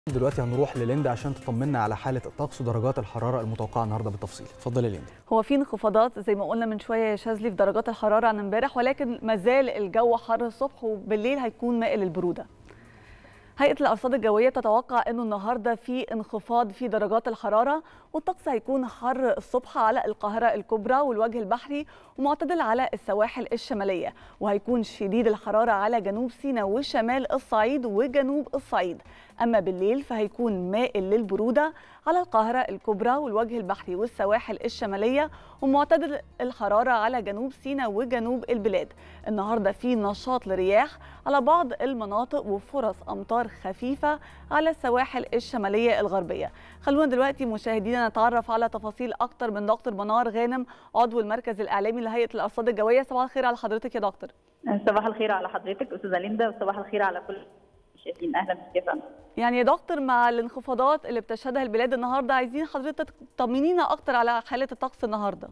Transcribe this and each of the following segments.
دلوقتي هنروح لليندا عشان تطمنا على حاله الطقس ودرجات الحراره المتوقعه النهارده بالتفصيل اتفضلي يا ليندا هو في انخفاضات زي ما قلنا من شويه يا شاذلي في درجات الحراره عن امبارح ولكن ما زال الجو حر الصبح وبالليل هيكون مائل للبروده هيئة الأرصاد الجوية تتوقع أنه النهاردة في انخفاض في درجات الحرارة والطقس هيكون حر الصبح على القاهرة الكبرى والوجه البحري ومعتدل على السواحل الشمالية وهيكون شديد الحرارة على جنوب سيناء وشمال الصعيد وجنوب الصعيد أما بالليل فهيكون مائل للبرودة على القاهرة الكبرى والوجه البحري والسواحل الشمالية ومعتدل الحرارة على جنوب سيناء وجنوب البلاد النهاردة في نشاط لرياح على بعض المناطق وفرص أمطار خفيفة على السواحل الشمالية الغربية خلونا دلوقتي مشاهدينا نتعرف على تفاصيل أكتر من دكتور منار غانم عضو المركز الإعلامي لهيئة الأرصاد الجوية صباح الخير على حضرتك يا دكتور صباح الخير على حضرتك استاذه ليندا وصباح الخير على كل المشاهدين اهلا بك يا فندم يعني يا دكتور مع الانخفاضات اللي بتشهدها البلاد النهارده عايزين حضرتك تطمنينا اكتر على حاله الطقس النهارده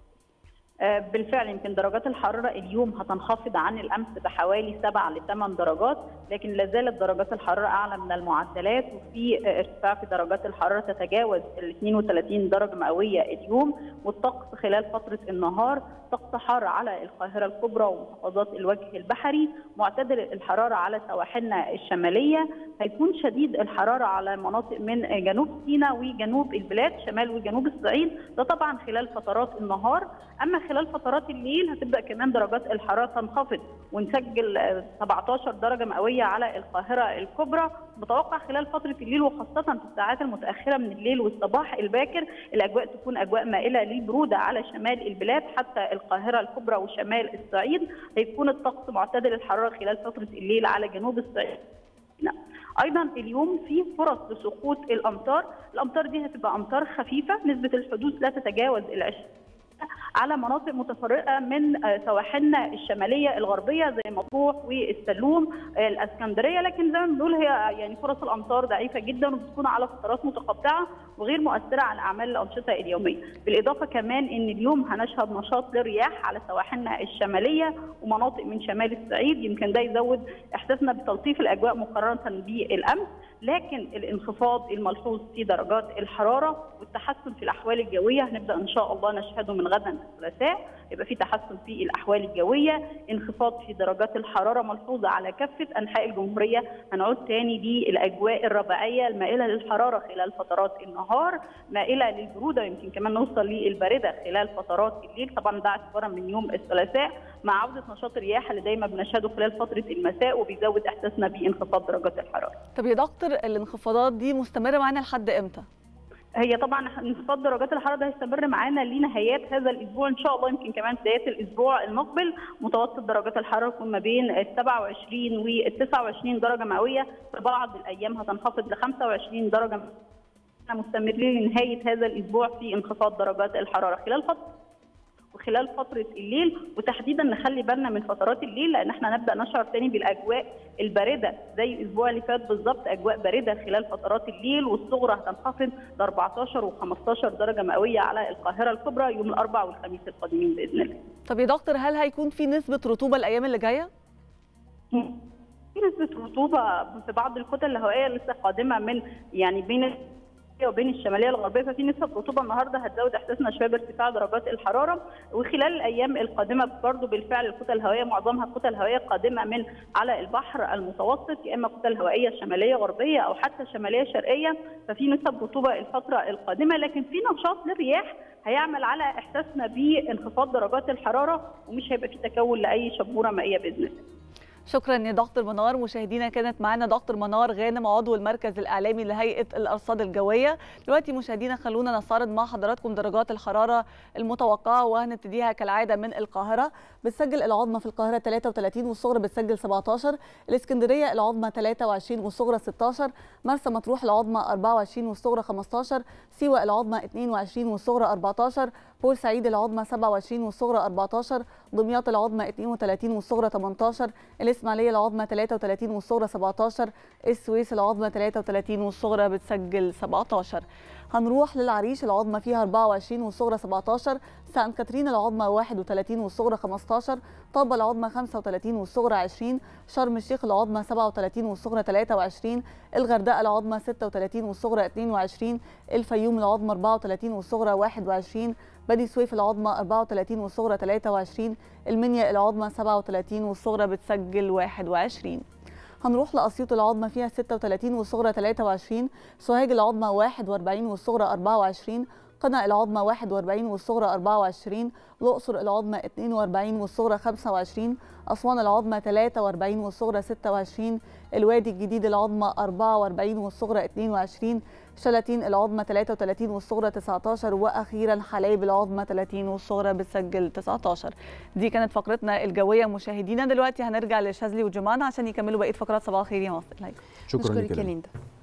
بالفعل يمكن درجات الحرارة اليوم هتنخفض عن الأمس بحوالي 7 ل 8 درجات لكن لا زالت درجات الحرارة أعلى من المعدلات وفي ارتفاع في درجات الحرارة تتجاوز ال 32 درجة مئوية اليوم والطقس خلال فترة النهار طقس حار على القاهرة الكبرى ومحافظات الوجه البحري معتدل الحرارة على سواحلنا الشمالية هيكون شديد الحرارة على مناطق من جنوب سيناء وجنوب البلاد شمال وجنوب الصعيد ده طبعا خلال فترات النهار أما خلال فترات الليل هتبدا كمان درجات الحراره تنخفض ونسجل 17 درجه مئويه على القاهره الكبرى متوقع خلال فتره الليل وخاصه في الساعات المتاخره من الليل والصباح الباكر الاجواء تكون اجواء مائله للبروده على شمال البلاد حتى القاهره الكبرى وشمال الصعيد هيكون الطقس معتدل الحراره خلال فتره الليل على جنوب الصعيد ايضا اليوم في فرص لسقوط الامطار الامطار دي هتبقى امطار خفيفه نسبه الحدوث لا تتجاوز ال على مناطق متفرقه من سواحلنا الشماليه الغربيه زي مطروح والسلوم الاسكندريه لكن زي ما بنقول هي يعني فرص الامطار ضعيفه جدا وبتكون على فترات متقطعه وغير مؤثره على اعمال الانشطه اليوميه بالاضافه كمان ان اليوم هنشهد نشاط للرياح على سواحلنا الشماليه ومناطق من شمال الصعيد يمكن ده يزود احساسنا بتلطيف الاجواء مقارنه بالامس لكن الانخفاض الملحوظ في درجات الحراره والتحسن في الاحوال الجويه هنبدا ان شاء الله نشهده من غدا الثلاثاء يبقى في تحسن في الاحوال الجويه انخفاض في درجات الحراره ملحوظه على كافه انحاء الجمهوريه هنعود تاني للاجواء الربيعيه المائله للحراره خلال فترات النهار مائله للبروده ويمكن كمان نوصل للبارده خلال فترات الليل طبعا ده اعتبارا من يوم الثلاثاء مع عوده نشاط الرياح اللي دايما بنشهده خلال فتره المساء وبيزود احساسنا بانخفاض درجات الحراره. طب يا دكتور الانخفاضات دي مستمره معانا لحد امتى؟ هي طبعا انخفاض درجات الحراره ده هيستمر معانا لنهايات هذا الاسبوع ان شاء الله يمكن كمان بدايه الاسبوع المقبل متوسط درجات الحراره يكون ما بين ال 27 وال 29 درجه مئويه في بعض الايام هتنخفض ل 25 درجه مستمرين لنهايه هذا الاسبوع في انخفاض درجات الحراره خلال فتره وخلال فتره الليل وتحديدا نخلي بالنا من فترات الليل لان احنا نبدا نشعر تاني بالاجواء البارده زي الاسبوع اللي فات بالظبط اجواء بارده خلال فترات الليل والصغرى هتنخفض ل 14 و15 درجه مئويه على القاهره الكبرى يوم الاربعاء والخميس القادمين باذن الله. طب يا دكتور هل هيكون في نسبه رطوبه الايام اللي جايه؟ في نسبه رطوبه في بعض الكتل الهوائيه لسه قادمه من يعني بين وبين الشماليه الغربيه ففي نسبه رطوبه النهارده هتزود احساسنا شويه بارتفاع درجات الحراره وخلال الايام القادمه برضه بالفعل الكتل الهوائيه معظمها كتل هوائيه قادمه من على البحر المتوسط يا اما كتل هوائيه شماليه غربيه او حتى شماليه شرقيه ففي نسب رطوبه الفتره القادمه لكن في نشاط للرياح هيعمل على احساسنا بانخفاض درجات الحراره ومش هيبقى في تكون لاي شبوره مائيه باذن الله. شكرا يا دكتور منار مشاهدينا كانت معانا دكتور منار غانم عضو المركز الاعلامي لهيئه الارصاد الجويه دلوقتي مشاهدينا خلونا نستعرض مع حضراتكم درجات الحراره المتوقعه وهنبتديها كالعاده من القاهره بتسجل العظمى في القاهره 33 والصغرى بتسجل 17 الاسكندريه العظمى 23 والصغرى 16 مرسى مطروح العظمى 24 والصغرى 15 سيوه العظمى 22 والصغرى 14 بورسعيد العظمى 27 والصغرى 14 دمياط العظمى 32 والصغرى 18 الإسماعيلية العظمى 33 والصغرى 17 السويس العظمى 33 والصغرى بتسجل 17 هنروح للعريش العظمى فيها 24 والصغرى 17 سان كاترين العظمى 31 والصغرى 15 طابة العظمى 35 والصغرى 20 شرم الشيخ العظمى 37 والصغرى 23 الغردقة العظمى 36 والصغرى 22 الفيوم العظمى 34 والصغرى 21 بني سويف العظمى 34 والصغرى 23 المنيا العظمى 37 والصغرى بتسجل 21 هنروح لأسيوط العظمى فيها 36 والصغرى 23 سوهاج العظمى 41 والصغرى 24 قنا العظمى 41 والصغرى 24 الأقصر العظمى 42 والصغرى 25 أسوان العظمى 43 والصغرى 26 الوادي الجديد العظمى 44 والصغرى 22 شلاتين العظمى 33 والصغرى 19 واخيرا حلايب العظمى 30 والصغرى بتسجل 19 دي كانت فقرتنا الجويه مشاهدينا دلوقتي هنرجع لشاذلي وجمان عشان يكملوا بقيه فقرات صباح الخير يا مصر شكرا نشكرك لك يا يا ليندا